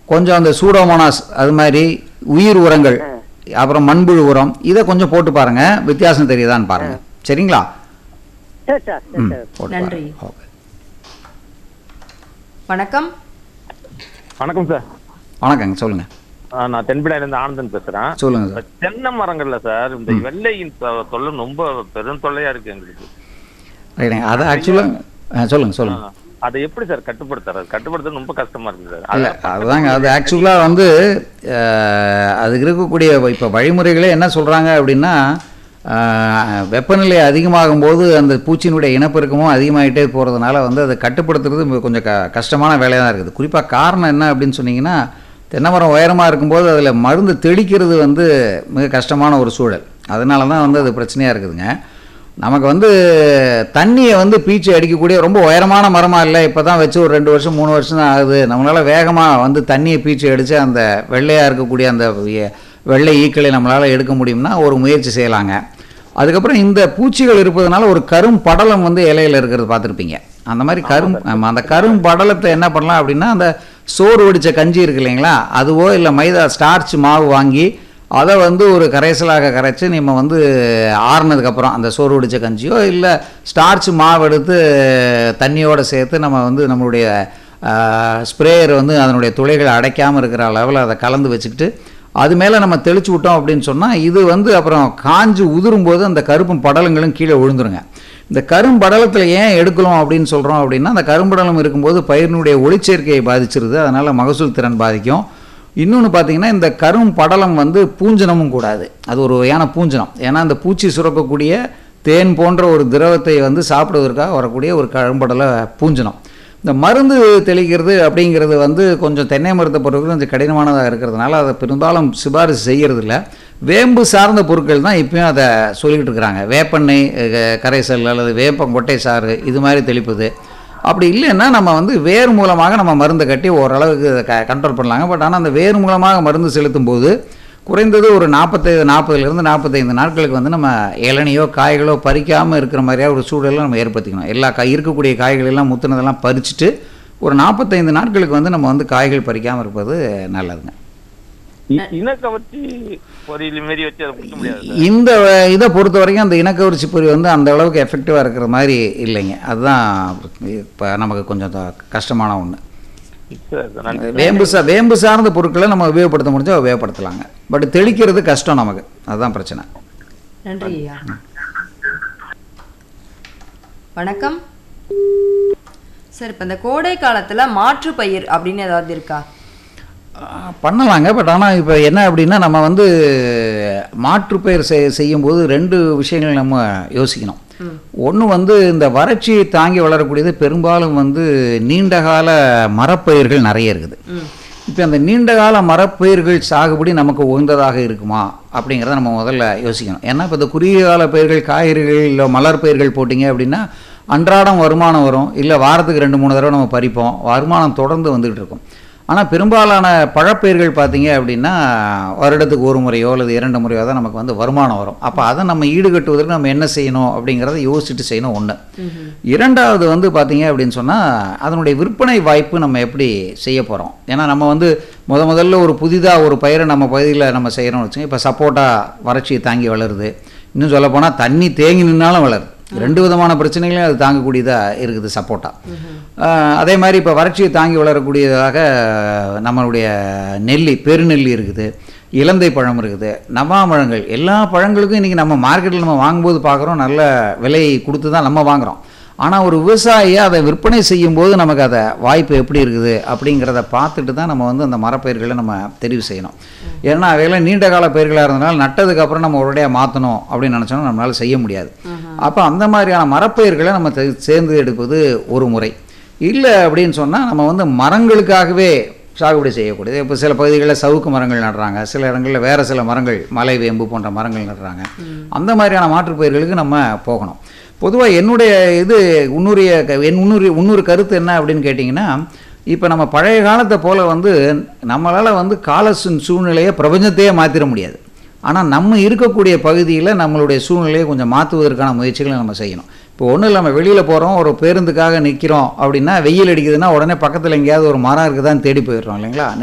கொஞ்சம் அந்த சூடோமோனாஸ் அது மாதிரி உயிர் உரங்கள் அப்புறம் மண்புழு உரம் இதை கொஞ்சம் போட்டு பாருங்க வித்தியாசம் தெரியுதான்னு பாருங்க சரிங்களா சரி சார் சரி ம் சார் போட்டு நன்றி. பாருங்க. ஓகே வணக்கம் வணக்கம் சார் வணக்கங்க சொல்லுங்க ஆ, நான் தென்பிடாயில இருந்து ஆனந்தன் பேசுறேன் சொல்லுங்க இப்ப சார் தென்னை மரங்கள்ல சார் இந்த வெள்ளையின் தொ- தொல்லை ரொம்ப பெரும் தொல்லையா இருக்கு எங்களுக்கு ரைட்டுங்க அது ஆக்சுவலாக சொல்லுங்க சொல்லுங்க ஆ, அதை எப்படி சார் கட்டுப்படுத்துறது கட்டுப்படுத்துறது ரொம்ப கஷ்டமா இருக்கு சார் இல்ல அதான் அதுதாங்க அது ஆக்சுவலாக வந்து அஹ், அதுக்கு இருக்கக்கூடிய இப்போ வழிமுறைகளே என்ன சொல்கிறாங்க அப்படின்னா அஹ், வெப்பநிலை அதிகமாகும் போது அந்த பூச்சியினுடைய இனப்பெருக்கமும் அதிகமாகிட்டே போகிறதுனால வந்து அதை கட்டுப்படுத்துறது மிக கொஞ்சம் க கஷ்டமான வேலையாக தான் இருக்குது குறிப்பாக காரணம் என்ன அப்படின்னு சொன்னீங்கன்னா தென்னை மரம் உயரமாக இருக்கும்போது அதில் மருந்து தெளிக்கிறது வந்து மிக கஷ்டமான ஒரு சூழல் அதனால தான் வந்து அது பிரச்சனையாக இருக்குதுங்க நமக்கு வந்து தண்ணியை வந்து பீச்சு அடிக்கக்கூடிய ரொம்ப உயரமான மரமாக இல்லை இப்போ தான் வச்சு ஒரு ரெண்டு வருஷம் மூணு வருஷம் தான் ஆகுது நம்மளால் வேகமாக வந்து தண்ணியை பீச்சு அடித்து அந்த வெள்ளையாக இருக்கக்கூடிய அந்த எ- வெள்ளை ஈக்களை நம்மளால் எடுக்க முடியும்னா ஒரு முயற்சி செய்யலாங்க அதுக்கப்புறம் இந்த பூச்சிகள் இருப்பதனால ஒரு கரும் படலம் வந்து இலையில இருக்கிறது பார்த்துருப்பீங்க அந்த மாதிரி கரும் ஆமா, அந்த கரும் படலத்தை என்ன பண்ணலாம் அப்படின்னா அந்த சோறு வடித்த கஞ்சி இருக்கு இல்லைங்களா அதுவோ இல்லை மைதா ஸ்டார்ச் மாவு வாங்கி அதை வந்து ஒரு கரைசலாக கரைச்சி நம்ம வந்து ஆறுனதுக்கப்புறம் அந்த சோறு வடித்த கஞ்சியோ இல்லை ஸ்டார்ச் மாவு எடுத்து தண்ணியோடு சேர்த்து நம்ம வந்து நம்மளுடைய ஸ்ப்ரேயர் வந்து அதனுடைய துளைகளை அடைக்காமல் இருக்கிற அளவில் அதை கலந்து வச்சுக்கிட்டு அது மேலே நம்ம தெளிச்சு விட்டோம் அப்படின்னு சொன்னால் இது வந்து அப்புறம் காஞ்சு உதிரும் போது அந்த கருப்பும் படலங்களும் கீழே விழுந்துருங்க இந்த கரும்படலத்தில் ஏன் எடுக்கலாம் அப்படின்னு சொல்கிறோம் அப்படின்னா அந்த கரும்படலம் இருக்கும்போது பயிரினுடைய ஒளிச்சேர்க்கையை பாதிச்சிருது அதனால் மகசூல் திறன் பாதிக்கும் இன்னொன்று பார்த்தீங்கன்னா இந்த கரும் படலம் வந்து பூஞ்சனமும் கூடாது அது ஒரு வகையான பூஞ்சனம் ஏன்னா இந்த பூச்சி சுரக்கக்கூடிய தேன் போன்ற ஒரு திரவத்தை வந்து சாப்பிடுவதற்காக வரக்கூடிய ஒரு கரும்படல பூஞ்சனம் இந்த மருந்து தெளிக்கிறது அப்படிங்கிறது வந்து கொஞ்சம் தென்னை மரத்தை பொறுத்தவரைக்கும் கொஞ்சம் கடினமானதாக இருக்கிறதுனால அதை பெரும்பாலும் சிபாரிசு செய்கிறது இல்ல வேம்பு சார்ந்த பொருட்கள் தான் இப்பயும் அதை சொல்லிக்கிட்டு இருக்கிறாங்க வேப்பெண்ணெய் அஹ், கரைசல் அல்லது வேப்பங்கொட்டை சாறு இது மாதிரி தெளிப்பது அப்படி இல்லைன்னா நம்ம வந்து வேர் மூலமாக நம்ம மருந்தை கட்டி ஓரளவுக்கு க கண்ட்ரோல் பண்ணலாங்க பட் ஆனால் அந்த வேர் மூலமாக மருந்து செலுத்தும் போது குறைந்தது ஒரு நாற்பத்தைந்து நாற்பதுலேருந்து நாற்பத்தைந்து நாட்களுக்கு வந்து நம்ம இளநியோ காய்களோ பறிக்காமல் இருக்கிற மாதிரியா ஒரு சூழலை நம்ம ஏற்படுத்திக்கணும் எல்லா காய் இருக்கக்கூடிய காய்கள் எல்லாம் முத்துனதெல்லாம் பறிச்சுட்டு ஒரு நாற்பத்தைந்து நாட்களுக்கு வந்து நம்ம வந்து காய்கள் பறிக்காமல் இருப்பது நல்லதுங்க இ- இனக்கவர்ச்சி பொறியியல் மாரி வச்சு அதை பிடிக்க முடியாது சார் இந்த இதை பொறுத்த வரைக்கும் அந்த இனக்கவர்ச்சி பொறி வந்து அந்த அளவுக்கு எஃபெக்டிவாக இருக்கிற மாதிரி இல்லைங்க அதுதான் இப்போ நமக்கு கொஞ்சம் த- கஷ்டமான ஒன்று சரி சார் நன்றி வேம்பு சா வேம்பு சார்ந்த பொருட்களை நம்ம உபயோகப்படுத்த முடிஞ்சால் உபயோகப்படுத்தலாங்க பட் தெளிக்கிறது கஷ்டம் நமக்கு அதுதான் பிரச்சனை நன்றி ஐயா வணக்கம் சார் இப்போ இந்த கோடை காலத்துல மாற்று பயிர் அப்படின்னு ஏதாவது இருக்கா ஆஹ் பண்ணலாங்க பட் ஆனால் இப்போ என்ன அப்படின்னா நம்ம வந்து மாற்றுப்பயிர் செய் செய்யும்போது ரெண்டு விஷயங்கள் நம்ம யோசிக்கணும் ஒன்று வந்து இந்த வறட்சியை தாங்கி வளரக்கூடியது பெரும்பாலும் வந்து நீண்டகால மரப்பயிர்கள் நிறைய இருக்குது இப்போ அந்த நீண்டகால மரப்பயிர்கள் சாகுபடி நமக்கு உகந்ததாக இருக்குமா அப்படிங்கிறத நம்ம முதல்ல யோசிக்கணும் ஏன்னா இப்போ இந்த குறுகிய கால பயிர்கள் காய்கறிகள் இல்லை மலர் பயிர்கள் போட்டிங்க அப்படின்னா அன்றாடம் வருமானம் வரும் இல்லை வாரத்துக்கு ரெண்டு மூணு தடவை நம்ம பறிப்போம் வருமானம் தொடர்ந்து வந்துகிட்டு இருக்கும் ஆனால் பெரும்பாலான பழப்பயிர்கள் பார்த்தீங்க அப்படின்னா வருடத்துக்கு ஒரு முறையோ அல்லது இரண்டு முறையோ தான் நமக்கு வந்து வருமானம் வரும் அப்போ அதை நம்ம ஈடுகட்டுவதற்கு நம்ம என்ன செய்யணும் அப்படிங்கிறத யோசிச்சுட்டு செய்யணும் ஒன்று இரண்டாவது வந்து பார்த்தீங்க அப்படின்னு சொன்னால் அதனுடைய விற்பனை வாய்ப்பு நம்ம எப்படி செய்ய போகிறோம் ஏன்னா நம்ம வந்து முத முதல்ல ஒரு புதிதாக ஒரு பயிரை நம்ம பகுதியில் நம்ம செய்கிறோம்னு வச்சுங்க இப்போ சப்போட்டா வறட்சியை தாங்கி வளருது இன்னும் சொல்லப்போனால் தண்ணி தேங்கி நின்னாலும் வளருது ரெண்டு விதமான பிரச்சனைகளையும் அது தாங்கக்கூடியதாக இருக்குது சப்போட்டா ஆஹ் அதே மாதிரி இப்போ வறட்சியை தாங்கி வளரக்கூடியதாக நம்மளுடைய நெல்லி பெருநெல்லி இருக்குது இலந்தை பழம் இருக்குது நவாமழங்கள் எல்லா பழங்களுக்கும் இன்றைக்கி நம்ம மார்க்கெட்டில் நம்ம வாங்கும்போது பார்க்குறோம் நல்ல விலை கொடுத்து தான் நம்ம வாங்குகிறோம் ஆனால் ஒரு விவசாயியை அதை விற்பனை செய்யும்போது நமக்கு அதை வாய்ப்பு எப்படி இருக்குது அப்படிங்கிறத பார்த்துட்டு தான் நம்ம வந்து அந்த மரப்பயிர்களை நம்ம தெரிவு செய்யணும் ஏன்னா அவையெல்லாம் நீண்ட கால பயிர்களாக இருந்தனால நட்டதுக்கப்புறம் நம்ம உடனடியாக மாற்றணும் அப்படின்னு நினச்சோம்னா நம்மளால் செய்ய முடியாது அப்போ அந்த மாதிரியான மரப்பயிர்களை நம்ம தே- தேர்ந்து எடுப்பது ஒரு முறை இல்லை அப்படின்னு சொன்னால் நம்ம வந்து மரங்களுக்காகவே சாகுபடி செய்யக்கூடியது இப்போ சில பகுதிகளில் சவுக்கு மரங்கள் நடுறாங்க சில இடங்களில் வேறு சில மரங்கள் மலை வேம்பு போன்ற மரங்கள் நடுறாங்க அந்த மாதிரியான மாற்றுப் பயிர்களுக்கு நம்ம போகணும் பொதுவாக என்னுடைய இது உன்னுரிய க- என் உன்னுரிய உன்னொரு கருத்து என்ன அப்படின்னு கேட்டிங்கன்னா இப்போ நம்ம பழைய காலத்தை போல் வந்து நம்மளால் வந்து கால சூ- சூழ்நிலையை பிரபஞ்சத்தையே மாற்றிட முடியாது ஆனால் நம்ம இருக்கக்கூடிய பகுதியில் நம்மளுடைய சூழ்நிலையை கொஞ்சம் மாற்றுவதற்கான முயற்சிகளை நம்ம செய்யணும் இப்போ ஒன்றும் இல்லை நம்ம வெளியில் போகிறோம் ஒரு பேருந்துக்காக நிற்கிறோம் அப்படின்னா வெயில் அடிக்குதுன்னா உடனே பக்கத்தில் எங்கேயாவது ஒரு மரம் இருக்குதான்னு தேடி போயிடுறோம் இல்லைங்களா